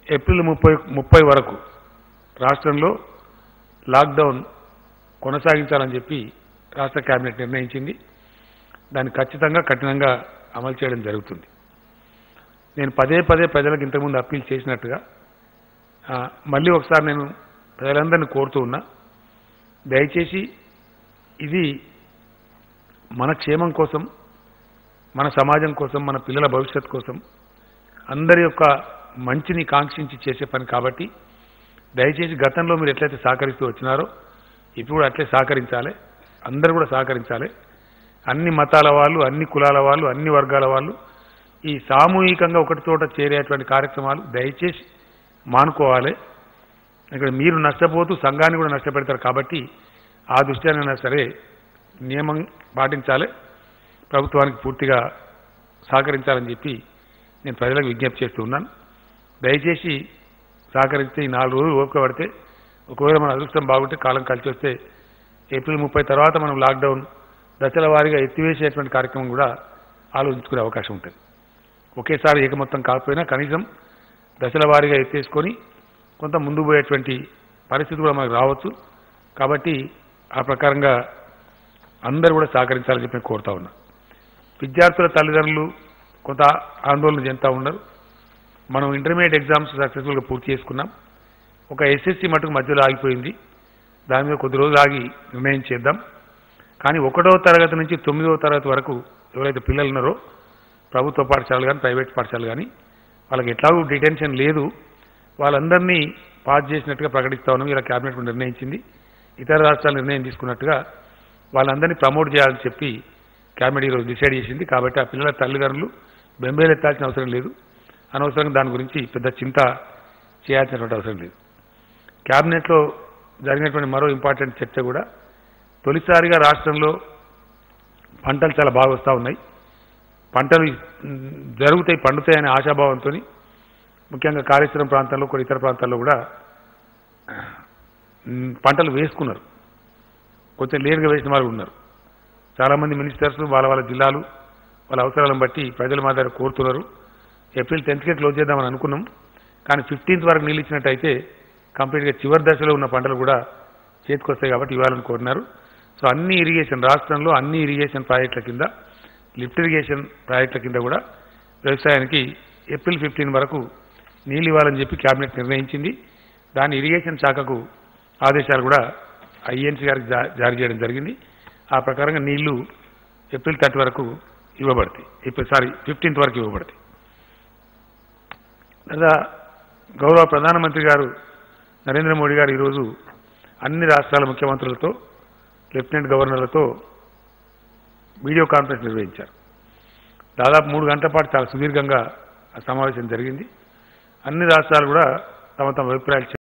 April ముప్పై ముప్పై వరకు రాష్ట్రంలో లాక్డౌన్ కొనసాగించాలని చెప్పి రాష్ట్ర కేబినెట్ నిర్ణయించింది దాన్ని ఖచ్చితంగా కఠినంగా అమలు చేయడం జరుగుతుంది నేను పదే పదే ప్రజలకు ఇంతకుముందు అప్పీల్ చేసినట్టుగా ఆ, మళ్ళీ ఒకసారి నేను ప్రజలందరినీ కోరుతూ ఉన్నా దయచేసి ఇది మన క్షేమం కోసం మన సమాజం కోసం మన పిల్లల భవిష్యత్ కోసం అందరి యొక్క మంచిని కాంక్షించి చేసే పని కాబట్టి దయచేసి గతంలో మీరు ఎట్లయితే సహకరిస్తూ వచ్చినారో ఇప్పుడు కూడా అట్లే సహకరించాలి అందరూ కూడా సహకరించాలి అన్ని మతాల వాళ్ళు అన్ని కులాల వాళ్ళు అన్ని వర్గాల వాళ్ళు ఈ సామూహికంగా ఒకటి చోట చేరేటువంటి కార్యక్రమాలు దయచేసి మానుకోవాలి ఇక్కడ మీరు నష్టపోతూ సంఘాన్ని కూడా నష్టపెడతారు కాబట్టి ఆ దృష్ట్యానైనా సరే నియమం పాటించాలి ప్రభుత్వానికి పూర్తిగా సహకరించాలని చెప్పి నేను ప్రజలకు విజ్ఞప్తి చేస్తూ ఉన్నాను దయచేసి సహకరిస్తే ఈ నాలుగు రోజులు ఓపిక పడితే ఒకవేళ మన అదృష్టం బాగుంటే కాలం కలిసి వస్తే ఏప్రిల్ ముప్పై తర్వాత మనం లాక్డౌన్ దశల వారీగా ఎత్తివేసేటువంటి కార్యక్రమం కూడా ఆలోచించుకునే అవకాశం ఉంటుంది ఒకేసారి ఏకమొత్తం కాకపోయినా కనీసం దశల వారీగా ఎత్తేసుకొని కొంత ముందు పోయేటువంటి పరిస్థితి కూడా మనకు రావచ్చు కాబట్టి ఆ ప్రకారంగా అందరూ కూడా సహకరించాలని చెప్పి నేను కోరుతా ఉన్నా విద్యార్థుల తల్లిదండ్రులు కొంత ఆందోళన చెందుతూ ఉన్నారు మనం ఇంటర్మీడియట్ ఎగ్జామ్స్ సక్సెస్ఫుల్గా పూర్తి చేసుకున్నాం ఒక ఎస్ఎస్సి మటుకు మధ్యలో ఆగిపోయింది దాని మీద కొద్ది రోజులు ఆగి నిర్ణయం చేద్దాం కానీ ఒకటో తరగతి నుంచి తొమ్మిదవ తరగతి వరకు ఎవరైతే పిల్లలు ఉన్నారో ప్రభుత్వ పాఠశాలలు కానీ ప్రైవేట్ పాఠశాలలు కానీ వాళ్ళకి ఎట్లాగూ డిటెన్షన్ లేదు వాళ్ళందరినీ పాస్ చేసినట్టుగా ప్రకటిస్తా ఉన్నాం ఇలా క్యాబినెట్ కూడా నిర్ణయించింది ఇతర రాష్ట్రాలు నిర్ణయం తీసుకున్నట్టుగా వాళ్ళందరినీ ప్రమోట్ చేయాలని చెప్పి క్యాబినెట్ ఈరోజు డిసైడ్ చేసింది కాబట్టి ఆ పిల్లల తల్లిదండ్రులు బెంబేలెత్తాల్సిన అవసరం లేదు అనవసరంగా దాని గురించి పెద్ద చింత చేయాల్సినటువంటి అవసరం లేదు క్యాబినెట్లో జరిగినటువంటి మరో ఇంపార్టెంట్ చర్చ కూడా తొలిసారిగా రాష్ట్రంలో పంటలు చాలా బాగా వస్తూ ఉన్నాయి పంటలు మ్, జరుగుతాయి పండుతాయనే ఆశాభావంతో ముఖ్యంగా కాళేశ్వరం ప్రాంతంలో కొన్ని ఇతర ప్రాంతాల్లో కూడా మ్, పంటలు వేసుకున్నారు కొంచెం లేటుగా వేసిన వాళ్ళు ఉన్నారు చాలామంది మినిస్టర్స్ వాళ్ళ వాళ్ళ జిల్లాలు వాళ్ళ అవసరాలను బట్టి ప్రజల మా దగ్గర కోరుతున్నారు ఏప్రిల్ టెన్త్కే క్లోజ్ చేద్దామని అనుకున్నాం కానీ ఫిఫ్టీన్త్ వరకు నీళ్ళు ఇచ్చినట్టయితే కంప్లీట్గా చివరి దశలో ఉన్న పంటలు కూడా చేతికొస్తాయి కాబట్టి ఇవ్వాలని కోరినారు సో అన్ని ఇరిగేషన్ రాష్ట్రంలో అన్ని ఇరిగేషన్ ప్రాజెక్టుల కింద లిఫ్ట్ ఇరిగేషన్ ప్రాజెక్టుల కింద కూడా వ్యవసాయానికి ఏప్రిల్ ఫిఫ్టీన్ వరకు నీళ్ళు ఇవ్వాలని చెప్పి కేబినెట్ నిర్ణయించింది దాని ఇరిగేషన్ శాఖకు ఆదేశాలు కూడా ఐఎన్సీ గారికి జా- జారీ చేయడం జరిగింది ఆ ప్రకారంగా నీళ్లు ఏప్రిల్ థర్టీ వరకు ఇవ్వబడతాయి ఇప్పుడు సారీ ఫిఫ్టీన్త్ వరకు ఇవ్వబడతాయి లేదా గౌరవ ప్రధానమంత్రి గారు నరేంద్ర మోడీ గారు ఈరోజు అన్ని రాష్ట్రాల ముఖ్యమంత్రులతో లెఫ్టినెంట్ గవర్నర్లతో వీడియో కాన్ఫరెన్స్ నిర్వహించారు దాదాపు మూడు గంటల పాటు చాలా సుదీర్ఘంగా ఆ సమావేశం జరిగింది అన్ని రాష్ట్రాలు కూడా తమ తమ అభిప్రాయాలు